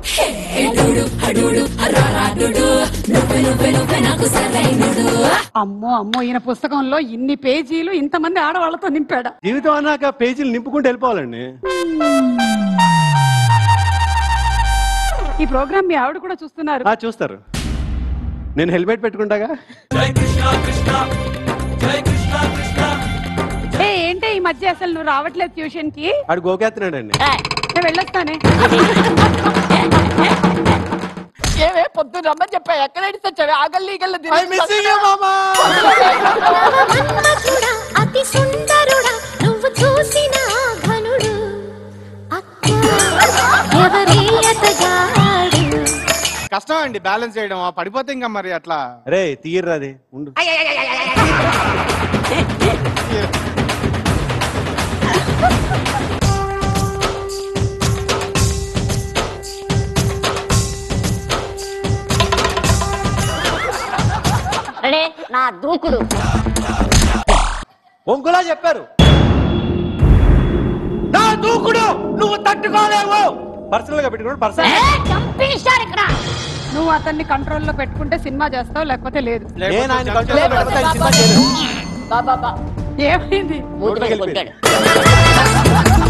అమ్మో అమ్మో ఈయన పుస్తకంలో ఇన్ని పేజీలు ఇంతమంది ఆడవాళ్ళతో నింపాడా జీవితం అన్నాక పేజీలు నింపుకుంటూ వెళ్ళిపోవాలండి ఈ ప్రోగ్రామ్ మీ ఆవిడ కూడా చూస్తున్నారు ఆ చూస్తారు నేను హెల్మెట్ పెట్టుకుంటాగా ఏ ఏంటి ఈ మధ్య అసలు నువ్వు రావట్లేదు ట్యూషన్ కి ఆడు గోకెత్తున్నాడండి నేను వెళ్ళొస్తానే ఏవే పొద్దున్న రమ్మని చెప్పా ఎక్కడ ఇడిచొచ్చావే ఆగల్లి ఈగల్లి మన్మథుడా, అతి సుందరుడా నువ్వు చూసిన ఆ ఘనుడు అక్క ఎవరి ఎతగాడు కష్టం అండి బ్యాలెన్స్ చేయడం ఆ పడిపోతే ఇంకా మరి అట్లా రే తీయర్రా అది ఉండు రెడీ నా దూకుడు ఒంకులా చెప్పారు నా దూకుడు నువ్వు తట్టుకోలేవు పర్సనల్ గా పెట్టుకోండి పర్సనల్ చంపేశారు ఇక్కడ నువ్వు అతన్ని కంట్రోల్లో పెట్టుకుంటే సినిమా చేస్తావు లేకపోతే లేదు నేను ఆయన లేకపోతే కంట్రోల్లో పెడితే ఆయన సినిమా చేయలేదు. బాబా ఏమైంది ఊరిలోకి వెళ్ళిపోయింది.